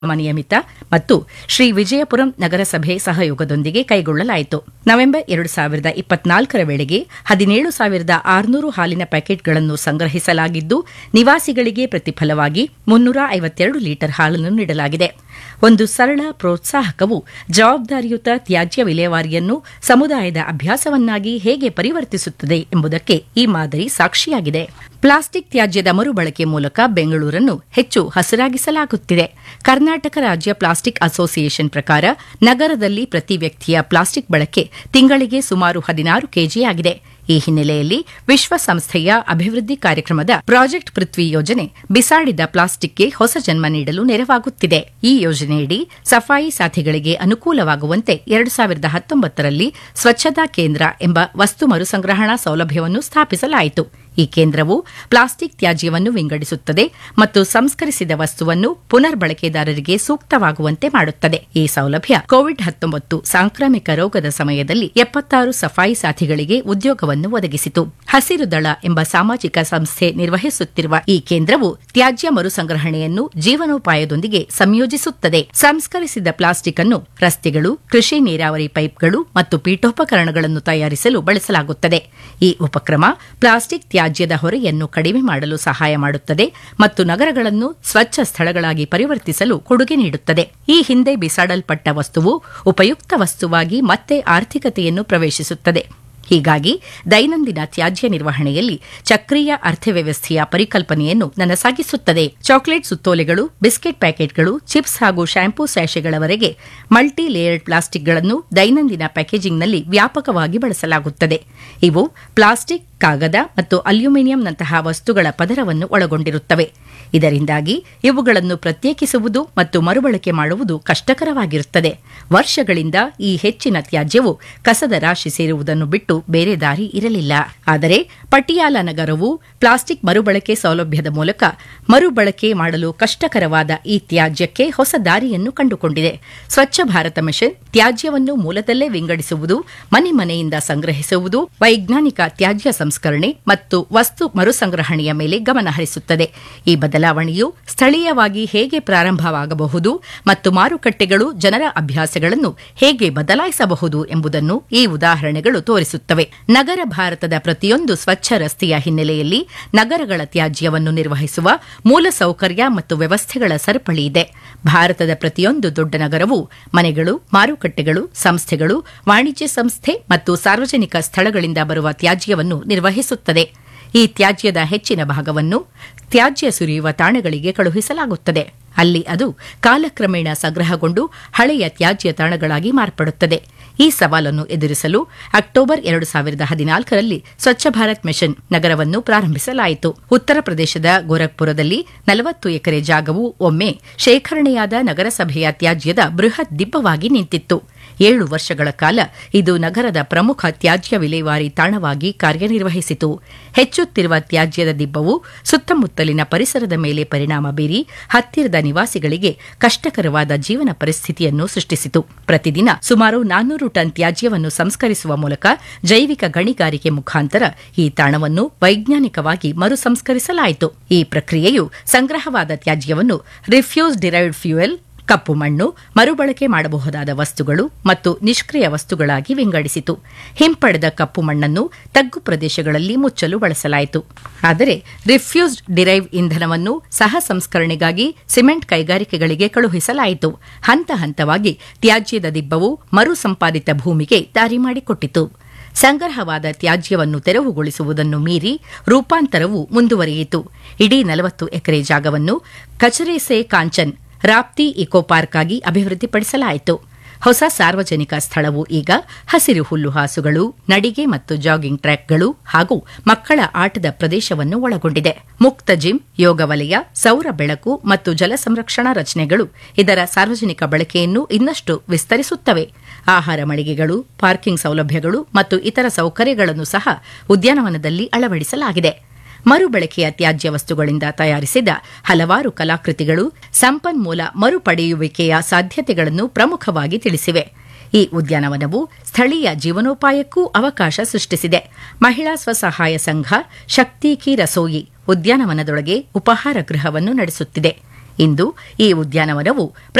ನಿಯಮಿತ ಮತ್ತು ಶ್ರೀ ವಿಜಯಪುರಂ ನಗರಸಭೆ ಸಹಯೋಗದೊಂದಿಗೆ ಕೈಗೊಳ್ಳಲಾಯಿತು ನವೆಂಬರ್ ಎರಡು ಸಾವಿರದ ಇಪ್ಪತ್ನಾಲ್ಕರ ವೇಳೆಗೆ ಹದಿನೇಳು ಸಾವಿರದ ಆರುನೂರು ಹಾಲಿನ ಪ್ಯಾಕೆಟ್ಗಳನ್ನು ಸಂಗ್ರಹಿಸಲಾಗಿದ್ದು ನಿವಾಸಿಗಳಿಗೆ ಪ್ರತಿಫಲವಾಗಿ ಮುನ್ನೂರ ಐವತ್ತೆರಡು ಲೀಟರ್ ಹಾಲನ್ನು ನೀಡಲಾಗಿದೆ ಒಂದು ಸರಳ ಪ್ರೋತ್ಸಾಹಕವು ಜವಾಬ್ದಾರಿಯುತ ತ್ಯಾಜ್ಯ ವಿಲೇವಾರಿಯನ್ನು ಸಮುದಾಯದ ಅಭ್ಯಾಸವನ್ನಾಗಿ ಹೇಗೆ ಪರಿವರ್ತಿಸುತ್ತದೆ ಎಂಬುದಕ್ಕೆ ಈ ಮಾದರಿ ಸಾಕ್ಷಿಯಾಗಿದೆ ಪ್ಲಾಸ್ಟಿಕ್ ತ್ಯಾಜ್ಯದ ಮರುಬಳಕೆ ಮೂಲಕ ಬೆಂಗಳೂರನ್ನು ಹೆಚ್ಚು ಹಸಿರಾಗಿಸಲಾಗುತ್ತಿದೆ ಕರ್ನಾಟಕ ರಾಜ್ಯ ಪ್ಲಾಸ್ಟಿಕ್ ಅಸೋಸಿಯೇಷನ್ ಪ್ರಕಾರ ನಗರದಲ್ಲಿ ಪ್ರತಿ ವ್ಯಕ್ತಿಯ ಪ್ಲಾಸ್ಟಿಕ್ ಬಳಕೆ ತಿಂಗಳಿಗೆ ಸುಮಾರು ಹದಿನಾರು ಕೆಜಿಯಾಗಿದೆ ಈ ಹಿನ್ನೆಲೆಯಲ್ಲಿ ವಿಶ್ವಸಂಸ್ಥೆಯ ಅಭಿವೃದ್ಧಿ ಕಾರ್ಯಕ್ರಮದ ಪ್ರಾಜೆಕ್ಟ್ ಪೃಥ್ವಿ ಯೋಜನೆ ಬಿಸಾಡಿದ ಪ್ಲಾಸ್ಟಿಕ್ಗೆ ಹೊಸ ಜನ್ಮ ನೀಡಲು ನೆರವಾಗುತ್ತಿದೆ ಈ ಯೋಜನೆಯಡಿ ಸಫಾಯಿ ಸಾಥಿಗಳಿಗೆ ಅನುಕೂಲವಾಗುವಂತೆ ಎರಡು ಸಾವಿರದ ಹತ್ತೊಂಬತ್ತರಲ್ಲಿ ಸ್ವಚ್ಛತಾ ಕೇಂದ್ರ ಎಂಬ ವಸ್ತು ಮರುಸಂಗ್ರಹಣಾ ಸೌಲಭ್ಯವನ್ನು ಸ್ಥಾಪಿಸಲಾಯಿತು ಈ ಕೇಂದ್ರವು ಪ್ಲಾಸ್ಟಿಕ್ ತ್ಯಾಜ್ಯವನ್ನು ವಿಂಗಡಿಸುತ್ತದೆ ಮತ್ತು ಸಂಸ್ಕರಿಸಿದ ವಸ್ತುವನ್ನು ಪುನರ್ ಬಳಕೆದಾರರಿಗೆ ಸೂಕ್ತವಾಗುವಂತೆ ಮಾಡುತ್ತದೆ ಈ ಸೌಲಭ್ಯ ಕೋವಿಡ್ ಹತ್ತೊಂಬತ್ತು ಸಾಂಕ್ರಾಮಿಕ ರೋಗದ ಸಮಯದಲ್ಲಿ ಎಪ್ಪತ್ತಾರು ಸಫಾಯಿ ಸಾಥಿಗಳಿಗೆ ಉದ್ಯೋಗವನ್ನು ಒದಗಿಸಿತು ಹಸಿರು ದಳ ಎಂಬ ಸಾಮಾಜಿಕ ಸಂಸ್ಥೆ ನಿರ್ವಹಿಸುತ್ತಿರುವ ಈ ಕೇಂದ್ರವು ತ್ಯಾಜ್ಯ ಮರುಸಂಗ್ರಹಣೆಯನ್ನು ಜೀವನೋಪಾಯದೊಂದಿಗೆ ಸಂಯೋಜಿಸುತ್ತದೆ ಸಂಸ್ಕರಿಸಿದ ಪ್ಲಾಸ್ಟಿಕ್ ಅನ್ನು ರಸ್ತೆಗಳು ಕೃಷಿ ನೀರಾವರಿ ಪೈಪ್ಗಳು ಮತ್ತು ಪೀಠೋಪಕರಣಗಳನ್ನು ತಯಾರಿಸಲು ಬಳಸಲಾಗುತ್ತದೆ ಈ ಉಪಕ್ರಮ ಪ್ಲಾಸ್ಟಿಕ್ ತ್ಯಾಜ್ಯದ ಹೊರೆಯನ್ನು ಕಡಿಮೆ ಮಾಡಲು ಸಹಾಯ ಮಾಡುತ್ತದೆ ಮತ್ತು ನಗರಗಳನ್ನು ಸ್ವಚ್ಛ ಸ್ಥಳಗಳಾಗಿ ಪರಿವರ್ತಿಸಲು ಕೊಡುಗೆ ನೀಡುತ್ತದೆ ಈ ಹಿಂದೆ ಬಿಸಾಡಲ್ಪಟ್ಟ ವಸ್ತುವು ಉಪಯುಕ್ತ ವಸ್ತುವಾಗಿ ಮತ್ತೆ ಆರ್ಥಿಕತೆಯನ್ನು ಪ್ರವೇಶಿಸುತ್ತದೆ ಹೀಗಾಗಿ ದೈನಂದಿನ ತ್ಯಾಜ್ಯ ನಿರ್ವಹಣೆಯಲ್ಲಿ ಚಕ್ರೀಯ ಅರ್ಥವ್ಯವಸ್ಥೆಯ ಪರಿಕಲ್ಪನೆಯನ್ನು ನನಸಾಗಿಸುತ್ತದೆ ಚಾಕೊಲೇಟ್ ಸುತ್ತೋಲೆಗಳು ಬಿಸ್ಕೆಟ್ ಪ್ಯಾಕೆಟ್ಗಳು ಚಿಪ್ಸ್ ಹಾಗೂ ಶ್ಯಾಂಪೂ ಸ್ಯಾಶೆಗಳವರೆಗೆ ಮಲ್ಟಿ ಲೇಯರ್ಡ್ ಪ್ಲಾಸ್ಟಿಕ್ಗಳನ್ನು ದೈನಂದಿನ ಪ್ಯಾಕೇಜಿಂಗ್ನಲ್ಲಿ ವ್ಯಾಪಕವಾಗಿ ಬಳಸಲಾಗುತ್ತದೆ ಇವು ಪ್ಲಾಸ್ಟಿಕ್ ಕಾಗದ ಮತ್ತು ಅಲ್ಯೂಮಿನಿಯಂನಂತಹ ವಸ್ತುಗಳ ಪದರವನ್ನು ಒಳಗೊಂಡಿರುತ್ತವೆ ಇದರಿಂದಾಗಿ ಇವುಗಳನ್ನು ಪ್ರತ್ಯೇಕಿಸುವುದು ಮತ್ತು ಮರುಬಳಕೆ ಮಾಡುವುದು ಕಷ್ಟಕರವಾಗಿರುತ್ತದೆ ವರ್ಷಗಳಿಂದ ಈ ಹೆಚ್ಚಿನ ತ್ಯಾಜ್ಯವು ಕಸದ ರಾಶಿ ಸೇರುವುದನ್ನು ಬಿಟ್ಟು ಬೇರೆ ದಾರಿ ಇರಲಿಲ್ಲ ಆದರೆ ಪಟಿಯಾಲ ನಗರವು ಪ್ಲಾಸ್ಟಿಕ್ ಮರುಬಳಕೆ ಸೌಲಭ್ಯದ ಮೂಲಕ ಮರುಬಳಕೆ ಮಾಡಲು ಕಷ್ಟಕರವಾದ ಈ ತ್ಯಾಜ್ಯಕ್ಕೆ ಹೊಸ ದಾರಿಯನ್ನು ಕಂಡುಕೊಂಡಿದೆ ಸ್ವಚ್ಛ ಭಾರತ ಮಿಷನ್ ತ್ಯಾಜ್ಯವನ್ನು ಮೂಲದಲ್ಲೇ ವಿಂಗಡಿಸುವುದು ಮನೆ ಮನೆಯಿಂದ ಸಂಗ್ರಹಿಸುವುದು ವೈಜ್ಞಾನಿಕ ತ್ಯಾಜ್ಯ ಸಂಸ್ಕರಣೆ ಮತ್ತು ವಸ್ತು ಮರುಸಂಗ್ರಹಣೆಯ ಮೇಲೆ ಗಮನ ಹರಿಸುತ್ತದೆ ಈ ಬದಲಾವಣೆಯು ಸ್ಥಳೀಯವಾಗಿ ಹೇಗೆ ಪ್ರಾರಂಭವಾಗಬಹುದು ಮತ್ತು ಮಾರುಕಟ್ಟೆಗಳು ಜನರ ಅಭ್ಯಾಸಗಳನ್ನು ಹೇಗೆ ಬದಲಾಯಿಸಬಹುದು ಎಂಬುದನ್ನು ಈ ಉದಾಹರಣೆಗಳು ತೋರಿಸುತ್ತವೆ ನಗರ ಭಾರತದ ಪ್ರತಿಯೊಂದು ಸ್ವಚ್ಛ ರಸ್ತೆಯ ಹಿನ್ನೆಲೆಯಲ್ಲಿ ನಗರಗಳ ತ್ಯಾಜ್ಯವನ್ನು ನಿರ್ವಹಿಸುವ ಮೂಲಸೌಕರ್ಯ ಮತ್ತು ವ್ಯವಸ್ಥೆಗಳ ಸರಪಳಿ ಇದೆ ಭಾರತದ ಪ್ರತಿಯೊಂದು ದೊಡ್ಡ ನಗರವು ಮನೆಗಳು ಮಾರುಕಟ್ಟೆಗಳು ಸಂಸ್ಥೆಗಳು ವಾಣಿಜ್ಯ ಸಂಸ್ಥೆ ಮತ್ತು ಸಾರ್ವಜನಿಕ ಸ್ಥಳಗಳಿಂದ ಬರುವ ತ್ಯಾಜ್ಯವನ್ನು ನಿರ್ವಹಿಸುತ್ತದೆ ಈ ತ್ಯಾಜ್ಯದ ಹೆಚ್ಚಿನ ಭಾಗವನ್ನು ತ್ಯಾಜ್ಯ ಸುರಿಯುವ ತಾಣಗಳಿಗೆ ಕಳುಹಿಸಲಾಗುತ್ತದೆ ಅಲ್ಲಿ ಅದು ಕಾಲಕ್ರಮೇಣ ಸಂಗ್ರಹಗೊಂಡು ಹಳೆಯ ತ್ಯಾಜ್ಯ ತಾಣಗಳಾಗಿ ಮಾರ್ಪಡುತ್ತದೆ ಈ ಸವಾಲನ್ನು ಎದುರಿಸಲು ಅಕ್ಟೋಬರ್ ಎರಡು ಸಾವಿರದ ಹದಿನಾಲ್ಕರಲ್ಲಿ ಸ್ವಚ್ಛ ಭಾರತ್ ಮಿಷನ್ ನಗರವನ್ನು ಪ್ರಾರಂಭಿಸಲಾಯಿತು ಉತ್ತರ ಪ್ರದೇಶದ ಗೋರಖ್ಪುರದಲ್ಲಿ ನಲವತ್ತು ಎಕರೆ ಜಾಗವು ಒಮ್ಮೆ ಶೇಖರಣೆಯಾದ ನಗರಸಭೆಯ ತ್ಯಾಜ್ಯದ ಬೃಹತ್ ದಿಬ್ಬವಾಗಿ ನಿಂತಿತ್ತು ಏಳು ವರ್ಷಗಳ ಕಾಲ ಇದು ನಗರದ ಪ್ರಮುಖ ತ್ಯಾಜ್ಯ ವಿಲೇವಾರಿ ತಾಣವಾಗಿ ಕಾರ್ಯನಿರ್ವಹಿಸಿತು ಹೆಚ್ಚುತ್ತಿರುವ ತ್ಯಾಜ್ಯದ ದಿಬ್ಬವು ಸುತ್ತಮುತ್ತಲಿನ ಪರಿಸರದ ಮೇಲೆ ಪರಿಣಾಮ ಬೀರಿ ಹತ್ತಿರದ ನಿವಾಸಿಗಳಿಗೆ ಕಷ್ಟಕರವಾದ ಜೀವನ ಪರಿಸ್ಥಿತಿಯನ್ನು ಸೃಷ್ಟಿಸಿತು ಪ್ರತಿದಿನ ಸುಮಾರು ನಾನ್ನೂರು ಟನ್ ತ್ಯಾಜ್ಯವನ್ನು ಸಂಸ್ಕರಿಸುವ ಮೂಲಕ ಜೈವಿಕ ಗಣಿಗಾರಿಕೆ ಮುಖಾಂತರ ಈ ತಾಣವನ್ನು ವೈಜ್ಞಾನಿಕವಾಗಿ ಮರುಸಂಸ್ಕರಿಸಲಾಯಿತು ಈ ಪ್ರಕ್ರಿಯೆಯು ಸಂಗ್ರಹವಾದ ತ್ಯಾಜ್ಯವನ್ನು ರಿಫ್ಯೂಸ್ ಡಿರೈವ್ಡ್ ಫ್ಯೂಯಲ್ ಕಪ್ಪು ಮಣ್ಣು ಮರುಬಳಕೆ ಮಾಡಬಹುದಾದ ವಸ್ತುಗಳು ಮತ್ತು ನಿಷ್ಕ್ರಿಯ ವಸ್ತುಗಳಾಗಿ ವಿಂಗಡಿಸಿತು ಹಿಂಪಡೆದ ಕಪ್ಪು ಮಣ್ಣನ್ನು ತಗ್ಗು ಪ್ರದೇಶಗಳಲ್ಲಿ ಮುಚ್ಚಲು ಬಳಸಲಾಯಿತು ಆದರೆ ರಿಫ್ಯೂಸ್ಡ್ ಡಿರೈವ್ ಇಂಧನವನ್ನು ಸಹ ಸಂಸ್ಕರಣೆಗಾಗಿ ಸಿಮೆಂಟ್ ಕೈಗಾರಿಕೆಗಳಿಗೆ ಕಳುಹಿಸಲಾಯಿತು ಹಂತ ಹಂತವಾಗಿ ತ್ಯಾಜ್ಯದ ದಿಬ್ಬವು ಮರು ಸಂಪಾದಿತ ಭೂಮಿಗೆ ದಾರಿ ಮಾಡಿಕೊಟ್ಟಿತು ಸಂಗ್ರಹವಾದ ತ್ಯಾಜ್ಯವನ್ನು ತೆರವುಗೊಳಿಸುವುದನ್ನು ಮೀರಿ ರೂಪಾಂತರವು ಮುಂದುವರಿಯಿತು ಇಡೀ ನಲವತ್ತು ಎಕರೆ ಜಾಗವನ್ನು ಕಚರೆ ಸೆ ಕಾಂಚನ್ ರಾಪ್ತಿ ಇಕೋ ಪಾರ್ಕ್ ಆಗಿ ಅಭಿವೃದ್ಧಿಪಡಿಸಲಾಯಿತು ಹೊಸ ಸಾರ್ವಜನಿಕ ಸ್ಥಳವು ಈಗ ಹಸಿರು ಹುಲ್ಲುಹಾಸುಗಳು ನಡಿಗೆ ಮತ್ತು ಜಾಗಿಂಗ್ ಟ್ರ್ಯಾಕ್ಗಳು ಹಾಗೂ ಮಕ್ಕಳ ಆಟದ ಪ್ರದೇಶವನ್ನು ಒಳಗೊಂಡಿದೆ ಮುಕ್ತ ಜಿಮ್ ಯೋಗ ವಲಯ ಸೌರ ಬೆಳಕು ಮತ್ತು ಜಲ ಸಂರಕ್ಷಣಾ ರಚನೆಗಳು ಇದರ ಸಾರ್ವಜನಿಕ ಬಳಕೆಯನ್ನು ಇನ್ನಷ್ಟು ವಿಸ್ತರಿಸುತ್ತವೆ ಆಹಾರ ಮಳಿಗೆಗಳು ಪಾರ್ಕಿಂಗ್ ಸೌಲಭ್ಯಗಳು ಮತ್ತು ಇತರ ಸೌಕರ್ಯಗಳನ್ನು ಸಹ ಉದ್ಯಾನವನದಲ್ಲಿ ಅಳವಡಿಸಲಾಗಿದೆ ಮರುಬಳಕೆಯ ತ್ಯಾಜ್ಯ ವಸ್ತುಗಳಿಂದ ತಯಾರಿಸಿದ ಹಲವಾರು ಕಲಾಕೃತಿಗಳು ಸಂಪನ್ಮೂಲ ಮರುಪಡೆಯುವಿಕೆಯ ಸಾಧ್ಯತೆಗಳನ್ನು ಪ್ರಮುಖವಾಗಿ ತಿಳಿಸಿವೆ ಈ ಉದ್ಯಾನವನವು ಸ್ಥಳೀಯ ಜೀವನೋಪಾಯಕ್ಕೂ ಅವಕಾಶ ಸೃಷ್ಟಿಸಿದೆ ಮಹಿಳಾ ಸ್ವಸಹಾಯ ಸಂಘ ಶಕ್ತಿ ಕಿ ರಸೋಯಿ ಉದ್ಯಾನವನದೊಳಗೆ ಉಪಹಾರ ಗೃಹವನ್ನು ನಡೆಸುತ್ತಿದೆ ಇಂದು ಈ ಉದ್ಯಾನವನವು